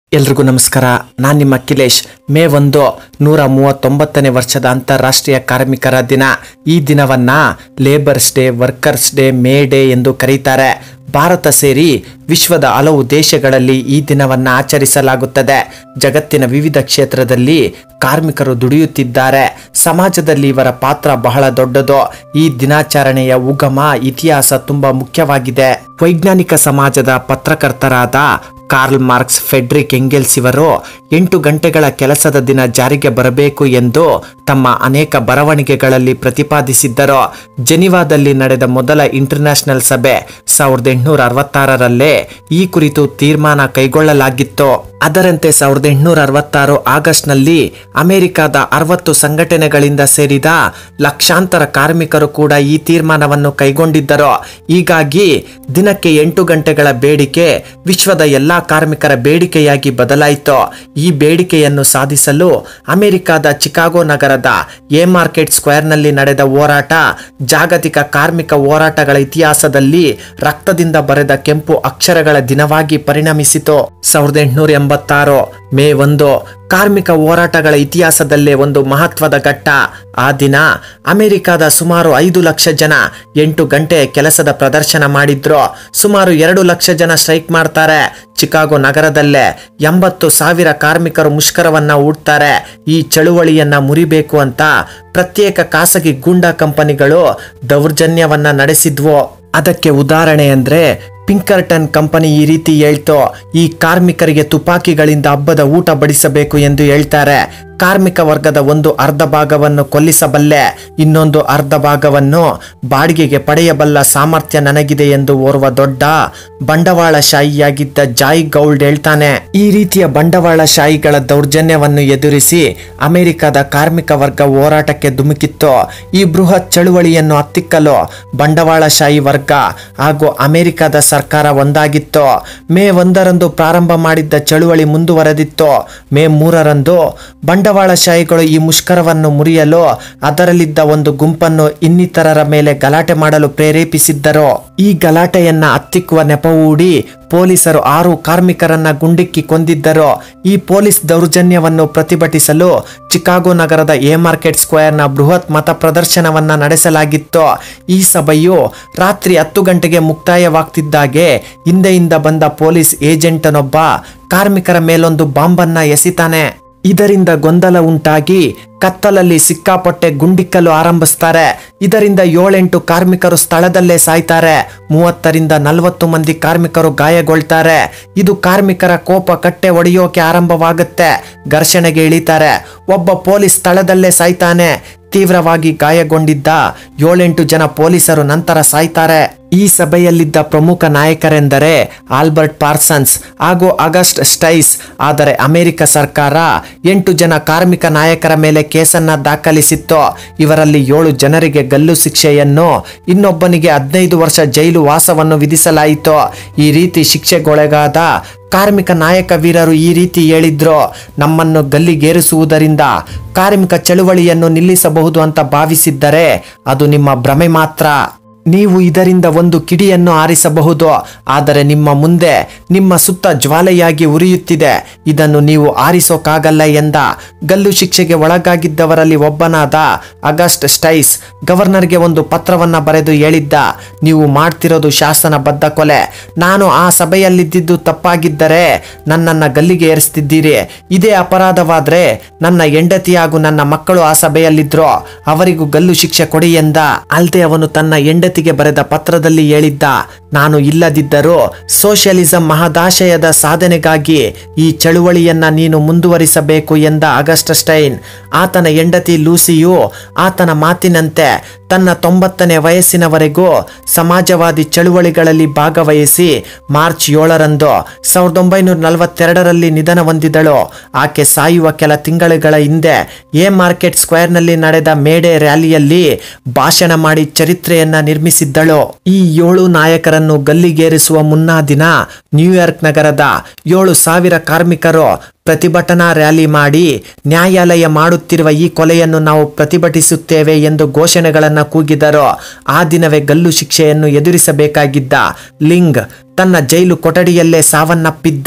ಎಲ್ರಿಗೂ ನಮಸ್ಕಾರ ನಾನು ನಿಮ್ಮ ಅಖಿಲೇಶ್ ಮೇ ಒಂದು ನೂರ ಮೂವತ್ತೊಂಬತ್ತನೇ ವರ್ಷದ ಅಂತಾರಾಷ್ಟ್ರೀಯ ಕಾರ್ಮಿಕರ ದಿನ ಈ ದಿನವನ್ನ labours day workers day May day ಎಂದು ಕರೀತಾರೆ ಭಾರತ ಸೇರಿ ವಿಶ್ವದ ಹಲವು ದೇಶಗಳಲ್ಲಿ ಈ ದಿನವನ್ನ ಆಚರಿಸಲಾಗುತ್ತದೆ ಜಗತ್ತಿನ ವಿವಿಧ ಕ್ಷೇತ್ರದಲ್ಲಿ ಕಾರ್ಮಿಕರು ದುಡಿಯುತ್ತಿದ್ದಾರೆ ಸಮಾಜದಲ್ಲಿ ಇವರ ಪಾತ್ರ ಬಹಳ ದೊಡ್ಡದು ಈ ದಿನಾಚರಣೆಯ ಉಗಮ ಇತಿಹಾಸ ತುಂಬಾ ಮುಖ್ಯವಾಗಿದೆ ವೈಜ್ಞಾನಿಕ ಸಮಾಜದ ಪತ್ರಕರ್ತರಾದ ಕಾರ್ಲ್ ಮಾರ್ಕ್ಸ್ ಫೆಡ್ರಿಕ್ ಎಂಗೆಲ್ಸ್ ಇವರು ಎಂಟು ಗಂಟೆಗಳ ಕೆಲಸದ ದಿನ ಜಾರಿಗೆ ಬರಬೇಕು ಎಂದು ತಮ್ಮ ಅನೇಕ ಬರವಣಿಗೆಗಳಲ್ಲಿ ಪ್ರತಿಪಾದಿಸಿದ್ದರು ಜೆನಿವಾದಲ್ಲಿ ನಡೆದ ಮೊದಲ ಇಂಟರ್ನ್ಯಾಷನಲ್ ಸಭೆ ಸಾವಿರದ ಎಂಟುನೂರ ಅರವತ್ತಾರರಲ್ಲೇ ಈ ಕುರಿತು ತೀರ್ಮಾನ ಕೈಗೊಳ್ಳಲಾಗಿತ್ತು ಅದರಂತೆ ಸಾವಿರದ ಎಂಟುನೂರ ಅರವತ್ತಾರು ಆಗಸ್ಟ್ನಲ್ಲಿ ಅಮೆರಿಕದ ಅರವತ್ತು ಸಂಘಟನೆಗಳಿಂದ ಸೇರಿದ ಲಕ್ಷಾಂತರ ಕಾರ್ಮಿಕರು ಕೂಡ ಈ ತೀರ್ಮಾನವನ್ನು ಕೈಗೊಂಡಿದ್ದರು ಹೀಗಾಗಿ ದಿನಕ್ಕೆ ಎಂಟು ಗಂಟೆಗಳ ಬೇಡಿಕೆ ವಿಶ್ವದ ಎಲ್ಲಾ ಕಾರ್ಮಿಕರ ಬೇಡಿಕೆಯಾಗಿ ಬದಲಾಯಿತು ಈ ಬೇಡಿಕೆಯನ್ನು ಸಾಧಿಸಲು ಅಮೆರಿಕದ ಚಿಕಾಗೋ ನಗರದ ಎ ಮಾರ್ಕೆಟ್ ಸ್ಕ್ವೇರ್ನಲ್ಲಿ ನಡೆದ ಹೋರಾಟ ಜಾಗತಿಕ ಕಾರ್ಮಿಕ ಹೋರಾಟಗಳ ಇತಿಹಾಸದಲ್ಲಿ ರಕ್ತದಿಂದ ಬರೆದ ಕೆಂಪು ಅಕ್ಷರಗಳ ದಿನವಾಗಿ ಪರಿಣಮಿಸಿತು ಸಾವಿರದ ಎಂಟುನೂರ ಎಂಬತ್ತಾರು ಮೇ ಒಂದು ಕಾರ್ಮಿಕ ಹೋರಾಟಗಳ ಇತಿಹಾಸದಲ್ಲೇ ಒಂದು ಮಹತ್ವದ ಘಟ್ಟ ಆ ದಿನ ಅಮೆರಿಕದ ಸುಮಾರು ಐದು ಲಕ್ಷ ಜನ ಎಂಟು ಗಂಟೆ ಕೆಲಸದ ಪ್ರದರ್ಶನ ಮಾಡಿದ್ರು ಸುಮಾರು ಎರಡು ಲಕ್ಷ ಜನ ಸ್ಟ್ರೈಕ್ ಮಾಡ್ತಾರೆ ಚಿಕಾಗೋ ನಗರದಲ್ಲೇ ಎಂಬತ್ತು ಸಾವಿರ ಕಾರ್ಮಿಕರು ಮುಷ್ಕರವನ್ನ ಹೂಡ್ತಾರೆ ಈ ಚಳುವಳಿಯನ್ನ ಮುರಿಬೇಕು ಅಂತ ಪ್ರತ್ಯೇಕ ಖಾಸಗಿ ಗೂಂಡಾ ಕಂಪನಿಗಳು ದೌರ್ಜನ್ಯವನ್ನ ನಡೆಸಿದ್ವು ಅದಕ್ಕೆ ಉದಾಹರಣೆ ಅಂದ್ರೆ ಪಿಂಕರ್ಟನ್ ಕಂಪನಿ ಈ ರೀತಿ ಹೇಳ್ತು ಈ ಕಾರ್ಮಿಕರಿಗೆ ತುಪಾಕಿಗಳಿಂದ ಹಬ್ಬದ ಊಟ ಬಡಿಸಬೇಕು ಎಂದು ಹೇಳ್ತಾರೆ ಕಾರ್ಮಿಕ ವರ್ಗದ ಒಂದು ಅರ್ಧ ಭಾಗವನ್ನು ಕೊಲ್ಲಿಸಬಲ್ಲೆ ಇನ್ನೊಂದು ಅರ್ಧ ಭಾಗವನ್ನು ಬಾಡಿಗೆಗೆ ಪಡೆಯಬಲ್ಲ ಸಾಮರ್ಥ್ಯ ನನಗಿದೆ ಎಂದು ಓರ್ವ ದೊಡ್ಡ ಬಂಡವಾಳಶಾಹಿಯಾಗಿದ್ದ ಜಾಯ್ ಗೌಲ್ಡ್ ಹೇಳ್ತಾನೆ ಈ ರೀತಿಯ ಬಂಡವಾಳಶಾಹಿಗಳ ದೌರ್ಜನ್ಯವನ್ನು ಎದುರಿಸಿ ಅಮೆರಿಕದ ಕಾರ್ಮಿಕ ವರ್ಗ ಹೋರಾಟಕ್ಕೆ ಧುಮುಕಿತ್ತು ಈ ಬೃಹತ್ ಚಳುವಳಿಯನ್ನು ಹತ್ತಿಕ್ಕಲು ಬಂಡವಾಳಶಾಹಿ ವರ್ಗ ಹಾಗೂ ಅಮೆರಿಕದ ಸರ್ಕಾರ ಒಂದಾಗಿತ್ತು ಮೇ ಒಂದರಂದು ಪ್ರಾರಂಭ ಮಾಡಿದ್ದ ಚಳುವಳಿ ಮುಂದುವರೆದಿತ್ತು ಮೇ ಮೂರರಂದು ಬಂಡವಾಳಶಾಹಿಗಳು ಈ ಮುಷ್ಕರವನ್ನು ಮುರಿಯಲು ಅದರಲ್ಲಿದ್ದ ಒಂದು ಗುಂಪನ್ನು ಇನ್ನಿತರರ ಮೇಲೆ ಗಲಾಟೆ ಮಾಡಲು ಪ್ರೇರೇಪಿಸಿದ್ದರು ಈ ಗಲಾಟೆಯನ್ನ ಹತ್ತಿಕ್ಕುವ ನೆಪ ಹೂಡಿ ಪೊಲೀಸರು ಆರು ಕಾರ್ಮಿಕರನ್ನ ಗುಂಡಿಕ್ಕಿ ಕೊಂದಿದ್ದರು ಈ ಪೊಲೀಸ್ ದೌರ್ಜನ್ಯವನ್ನು ಪ್ರತಿಭಟಿಸಲು ಚಿಕಾಗೋ ನಗರದ ಎ ಮಾರ್ಕೆಟ್ ಸ್ಕ್ವೇರ್ನ ಬೃಹತ್ ಮತ ಪ್ರದರ್ಶನವನ್ನ ನಡೆಸಲಾಗಿತ್ತು ಈ ಸಭೆಯು ರಾತ್ರಿ ಹತ್ತು ಗಂಟೆಗೆ ಮುಕ್ತಾಯವಾಗ್ತಿದ್ದಾಗೆ ಹಿಂದೆಯಿಂದ ಬಂದ ಪೊಲೀಸ್ ಏಜೆಂಟನೊಬ್ಬ ಕಾರ್ಮಿಕರ ಮೇಲೊಂದು ಬಾಂಬನ್ನ ಎಸಿತಾನೆ ಇದರಿಂದ ಗೊಂದಲ ಉಂಟಾಗಿ ಕತ್ತಲಲ್ಲಿ ಸಿಕ್ಕಾಪಟ್ಟೆ ಗುಂಡಿಕ್ಕಲು ಆರಂಭಿಸ್ತಾರೆ ಇದರಿಂದ ಏಳೆಂಟು ಕಾರ್ಮಿಕರು ಸ್ಥಳದಲ್ಲೇ ಸಾಯ್ತಾರೆ ಮೂವತ್ತರಿಂದ ನಲವತ್ತು ಮಂದಿ ಕಾರ್ಮಿಕರು ಗಾಯಗೊಳ್ತಾರೆ ಇದು ಕಾರ್ಮಿಕರ ಕೋಪ ಕಟ್ಟೆ ಒಡೆಯೋಕೆ ಆರಂಭವಾಗುತ್ತೆ ಘರ್ಷಣೆಗೆ ಇಳಿತಾರೆ ಒಬ್ಬ ಪೊಲೀಸ್ ಸ್ಥಳದಲ್ಲೇ ಸಾಯ್ತಾನೆ ತೀವ್ರವಾಗಿ ಗಾಯಗೊಂಡಿದ್ದ ಏಳೆಂಟು ಜನ ಪೊಲೀಸರು ನಂತರ ಸಾಯ್ತಾರೆ ಈ ಸಭೆಯಲ್ಲಿದ್ದ ಪ್ರಮುಖ ನಾಯಕರೆಂದರೆ ಆಲ್ಬರ್ಟ್ ಪಾರ್ಸನ್ಸ್ ಹಾಗೂ ಆಗಸ್ಟ್ ಸ್ಟೈಸ್ ಆದರೆ ಅಮೆರಿಕ ಸರ್ಕಾರ ಎಂಟು ಜನ ಕಾರ್ಮಿಕ ನಾಯಕರ ಮೇಲೆ ಕೇಸನ್ನ ದಾಖಲಿಸಿತ್ತು ಇವರಲ್ಲಿ ಏಳು ಜನರಿಗೆ ಗಲ್ಲು ಶಿಕ್ಷೆಯನ್ನು ಇನ್ನೊಬ್ಬನಿಗೆ ಹದಿನೈದು ವರ್ಷ ಜೈಲು ವಾಸವನ್ನು ವಿಧಿಸಲಾಯಿತು ಈ ರೀತಿ ಶಿಕ್ಷೆಗೊಳಗಾದ ಕಾರ್ಮಿಕ ನಾಯಕ ವೀರರು ಈ ರೀತಿ ಹೇಳಿದ್ರು ನಮ್ಮನ್ನು ಗಲ್ಲಿಗೇರಿಸುವುದರಿಂದ ಕಾರ್ಮಿಕ ಚಳುವಳಿಯನ್ನು ನಿಲ್ಲಿಸಬಹುದು ಅಂತ ಭಾವಿಸಿದ್ದರೆ ಅದು ನಿಮ್ಮ ಭ್ರಮೆ ಮಾತ್ರ ನೀವು ಇದರಿಂದ ಒಂದು ಕಿಡಿಯನ್ನು ಆರಿಸಬಹುದು ಆದರೆ ನಿಮ್ಮ ಮುಂದೆ ನಿಮ್ಮ ಸುತ್ತ ಜ್ವಾಲೆಯಾಗಿ ಉರಿಯುತ್ತಿದೆ ಇದನ್ನು ನೀವು ಆರಿಸೋಕ್ಕಾಗಲ್ಲ ಎಂದ ಗಲ್ಲು ಶಿಕ್ಷೆಗೆ ಒಳಗಾಗಿದ್ದವರಲ್ಲಿ ಒಬ್ಬನಾದ ಅಗಸ್ಟ್ ಸ್ಟೈಸ್ ಗವರ್ನರ್ಗೆ ಒಂದು ಪತ್ರವನ್ನ ಬರೆದು ಹೇಳಿದ್ದ ನೀವು ಮಾಡ್ತಿರೋದು ಶಾಸನಬದ್ಧ ಕೊಲೆ ನಾನು ಆ ಸಭೆಯಲ್ಲಿದ್ದಿದ್ದು ತಪ್ಪಾಗಿದ್ದರೆ ನನ್ನನ್ನ ಗಲ್ಲಿಗೆ ಏರಿಸ್ತಿದ್ದೀರಿ ಇದೇ ಅಪರಾಧವಾದ್ರೆ ನನ್ನ ಹೆಂಡತಿ ಹಾಗೂ ನನ್ನ ಮಕ್ಕಳು ಆ ಸಭೆಯಲ್ಲಿದ್ರು ಅವರಿಗೂ ಗಲ್ಲು ಶಿಕ್ಷೆ ಕೊಡಿ ಎಂದ ಅಲ್ದೆ ಅವನು ತನ್ನ ಹೆಂಡತಿಗೆ ಬರೆದ ಪತ್ರದಲ್ಲಿ ಹೇಳಿದ್ದ ನಾನು ಇಲ್ಲದಿದ್ದರೂ ಸೋಷಿಯಲಿಸಂ ಮಹದಾಶಯದ ಸಾಧನೆಗಾಗಿ ಈ ಚಳುವಳಿಯನ್ನ ನೀನು ಮುಂದುವರಿಸಬೇಕು ಎಂದ ಆಗಸ್ಟ್ ಸ್ಟೈನ್ ಆತನ ಹೆಂಡತಿ ಲೂಸಿಯು ಆತನ ಮಾತಿನಂತೆ ತನ್ನ ತೊಂಬತ್ತನೇ ವಯಸ್ಸಿನವರೆಗೂ ಸಮಾಜವಾದಿ ಚಳುವಳಿಗಳಲ್ಲಿ ಭಾಗವಹಿಸಿ ಮಾರ್ಚ್ ಏಳರಂದು ಸಾವಿರದ ಒಂಬೈನೂರ ನಲವತ್ತೆರಡರಲ್ಲಿ ನಿಧನ ಹೊಂದಿದಳು ಆಕೆ ಸಾಯುವ ಕೆಲ ತಿಂಗಳುಗಳ ಹಿಂದೆ ಎ ಮಾರ್ಕೆಟ್ ಸ್ಕ್ವೇರ್ನಲ್ಲಿ ನಡೆದ ಮೇಡೆ ರ್ಯಾಲಿಯಲ್ಲಿ ಭಾಷಣ ಮಾಡಿ ಚರಿತ್ರೆಯನ್ನ ನಿರ್ಮಿಸಿದ್ದಳು ಈ ಏಳು ನಾಯಕರನ್ನು ಗಲ್ಲಿಗೇರಿಸುವ ಮುನ್ನಾ ದಿನ ನ್ಯೂಯಾರ್ಕ್ ನಗರದ ಏಳು ಸಾವಿರ ಕಾರ್ಮಿಕರು ಪ್ರತಿಭಟನಾ ರ್ಯಾಲಿ ಮಾಡಿ ನ್ಯಾಯಾಲಯ ಮಾಡುತ್ತಿರುವ ಈ ಕೊಲೆಯನ್ನು ನಾವು ಪ್ರತಿಭಟಿಸುತ್ತೇವೆ ಎಂದು ಘೋಷಣೆಗಳನ್ನು ಕೂಗಿದರು ಆ ದಿನವೇ ಗಲ್ಲು ಶಿಕ್ಷೆಯನ್ನು ಎದುರಿಸಬೇಕಾಗಿದ್ದ ಲಿಂಗ್ ತನ್ನ ಜೈಲು ಕೊಠಡಿಯಲ್ಲೇ ಸಾವನ್ನಪ್ಪಿದ್ದ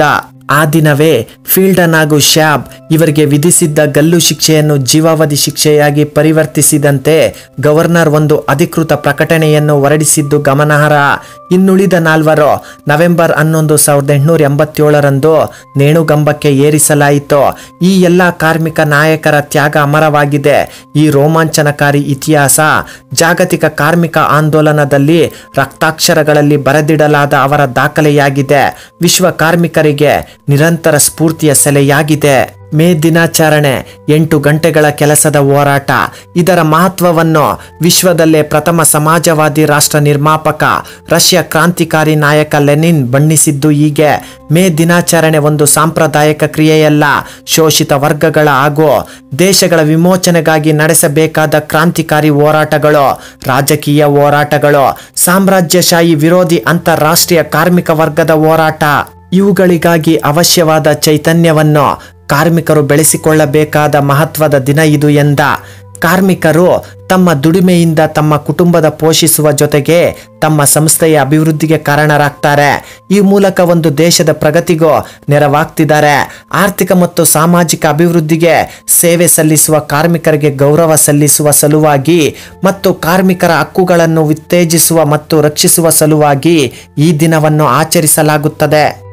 ಆ ದಿನವೇ ಫೀಲ್ಡನ್ ಹಾಗೂ ಶ್ಯಾಬ್ ಇವರಿಗೆ ವಿಧಿಸಿದ್ದ ಗಲ್ಲು ಶಿಕ್ಷೆಯನ್ನು ಜೀವಾವಧಿ ಶಿಕ್ಷೆಯಾಗಿ ಪರಿವರ್ತಿಸಿದಂತೆ ಗವರ್ನರ್ ಒಂದು ಅಧಿಕೃತ ಪ್ರಕಟಣೆಯನ್ನು ಹೊರಡಿಸಿದ್ದು ಗಮನಾರ್ಹ ಇನ್ನುಳಿದ ನಾಲ್ವರು ನವೆಂಬರ್ ಹನ್ನೊಂದು ಸಾವಿರದ ಎಂಟುನೂರ ಎಂಬತ್ತೇಳರಂದು ನೇಣುಗಂಬಕ್ಕೆ ಏರಿಸಲಾಯಿತು ಈ ಎಲ್ಲ ಕಾರ್ಮಿಕ ನಾಯಕರ ತ್ಯಾಗ ಅಮರವಾಗಿದೆ ಈ ರೋಮಾಂಚನಕಾರಿ ಇತಿಹಾಸ ಜಾಗತಿಕ ಕಾರ್ಮಿಕ ಆಂದೋಲನದಲ್ಲಿ ರಕ್ತಾಕ್ಷರಗಳಲ್ಲಿ ಬರೆದಿಡಲಾದ ಅವರ ದಾಖಲೆಯಾಗಿದೆ ವಿಶ್ವ ಕಾರ್ಮಿಕರಿಗೆ ನಿರಂತರ ಸ್ಫೂರ್ತಿಯ ಸೆಲೆಯಾಗಿದೆ ಮೇ ದಿನಾಚರಣೆ ಎಂಟು ಗಂಟೆಗಳ ಕೆಲಸದ ಹೋರಾಟ ಇದರ ಮಹತ್ವವನ್ನು ವಿಶ್ವದಲ್ಲೇ ಪ್ರಥಮ ಸಮಾಜವಾದಿ ರಾಷ್ಟ್ರ ನಿರ್ಮಾಪಕ ರಷ್ಯಾ ಕ್ರಾಂತಿಕಾರಿ ನಾಯಕ ಲೆನಿನ್ ಬಣ್ಣಿಸಿದ್ದು ಹೀಗೆ ಮೇ ದಿನಾಚರಣೆ ಒಂದು ಸಾಂಪ್ರದಾಯಿಕ ಕ್ರಿಯೆಯಲ್ಲ ಶೋಷಿತ ವರ್ಗಗಳ ಹಾಗೂ ದೇಶಗಳ ವಿಮೋಚನೆಗಾಗಿ ನಡೆಸಬೇಕಾದ ಕ್ರಾಂತಿಕಾರಿ ಹೋರಾಟಗಳು ರಾಜಕೀಯ ಹೋರಾಟಗಳು ಸಾಮ್ರಾಜ್ಯಶಾಹಿ ವಿರೋಧಿ ಅಂತಾರಾಷ್ಟ್ರೀಯ ಕಾರ್ಮಿಕ ವರ್ಗದ ಹೋರಾಟ ಇವುಗಳಿಗಾಗಿ ಅವಶ್ಯವಾದ ಚೈತನ್ಯವನ್ನು ಕಾರ್ಮಿಕರು ಬೆಳೆಸಿಕೊಳ್ಳಬೇಕಾದ ಮಹತ್ವದ ದಿನ ಇದು ಎಂದ ಕಾರ್ಮಿಕರು ತಮ್ಮ ದುಡಿಮೆಯಿಂದ ತಮ್ಮ ಕುಟುಂಬದ ಪೋಷಿಸುವ ಜೊತೆಗೆ ತಮ್ಮ ಸಂಸ್ಥೆಯ ಅಭಿವೃದ್ಧಿಗೆ ಕಾರಣರಾಗ್ತಾರೆ ಈ ಮೂಲಕ ಒಂದು ದೇಶದ ಪ್ರಗತಿಗೂ ನೆರವಾಗ್ತಿದ್ದಾರೆ ಆರ್ಥಿಕ ಮತ್ತು ಸಾಮಾಜಿಕ ಅಭಿವೃದ್ಧಿಗೆ ಸೇವೆ ಸಲ್ಲಿಸುವ ಕಾರ್ಮಿಕರಿಗೆ ಗೌರವ ಸಲ್ಲಿಸುವ ಸಲುವಾಗಿ ಮತ್ತು ಕಾರ್ಮಿಕರ ಹಕ್ಕುಗಳನ್ನು ಉತ್ತೇಜಿಸುವ ಮತ್ತು ರಕ್ಷಿಸುವ ಸಲುವಾಗಿ ಈ ದಿನವನ್ನು ಆಚರಿಸಲಾಗುತ್ತದೆ